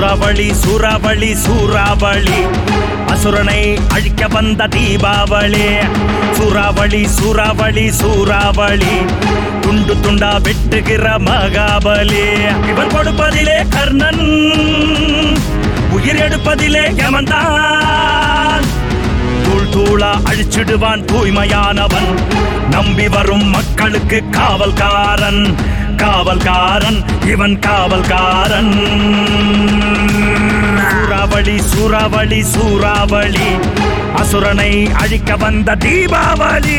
சூறாவளி சூறாவளி சூறாவளி அசுரனை அழிக்க வந்த தீபாவளி சூறாவளி சூறாவளி சூறாவளி துண்டு துண்டா வெட்டுகிற மகாபலி இவன் கொடுப்பதிலே கர்ணன் உயிர் எடுப்பதிலே யமன்தான் தூள் தூளா அழிச்சிடுவான் தூய்மையானவன் நம்பி வரும் மக்களுக்கு காவல்காரன் காவல்காரன் இவன் காவல்காரன் சூறாவளி சூறாவளி சூறாவளி அசுரனை அழிக்க வந்த தீபாவளி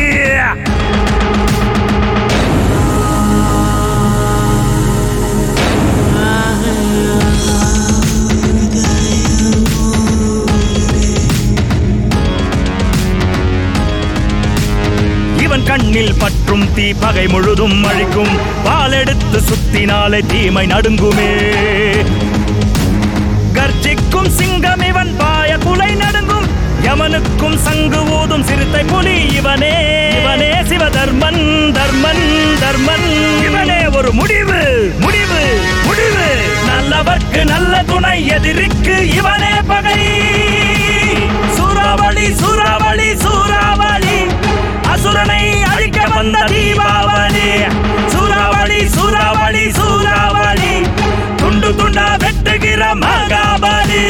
இவன் கண்ணில் பற்றும் தீ பகை முழுதும் அழிக்கும் வாளெடுத்து சுத்தினாலே தீமை நடுங்குமே கர்ஜிக்கும் சிங்கம் இவன் பாய குலை நடுங்கும் யமனுக்கும் சங்கு ஊதும் சிறுத்தை புலி இவனே இவனே சிவதர்மன் தர்மன் தர்மன் இவனே ஒரு முடிவு முடிவு முடிவு நல்லவர்க்கு நல்ல துணை எதிரிக்கு இவனே பகை சூறாவளி சூறாவளி சூறாவளி அசுரனை அழிக்க வந்த தீபாவளி சூறாவளி சூறாவளி சூறாவளி துண்டு துண்டா வெட்டுகிற மகாபலி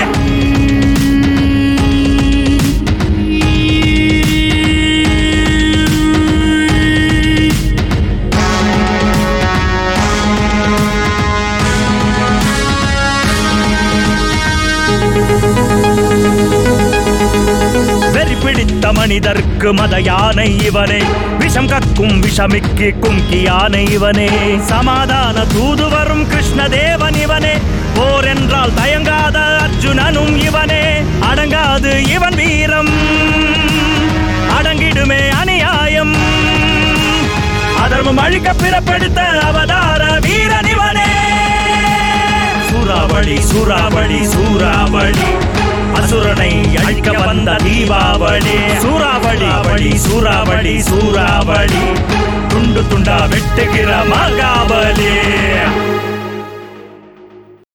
வெறி பிடித்த மனிதர்க்கு மத யானை இவனே விஷம் கக்கும் விஷமிக்கு கும்கி யானை இவனே சமாதான தூது வரும் கிருஷ்ணதேவன் இவனே போர் என்றால் தயங்காத அர்ஜுனனும் இவனே அடங்காது இவன் வீரம் அடங்கிடுமே அநியாயம் அதர்மம் அழிக்க பிறப்பெடுத்த அவதார வீரன் இவனே சூறாவளி சூறாவளி சூறாவளி அசுரனை அழிக்க வந்த தீபாவளி சூறாவளி வழி சூறாவளி சூறாவளி துண்டு துண்டா வெட்டுகிற மகாபலி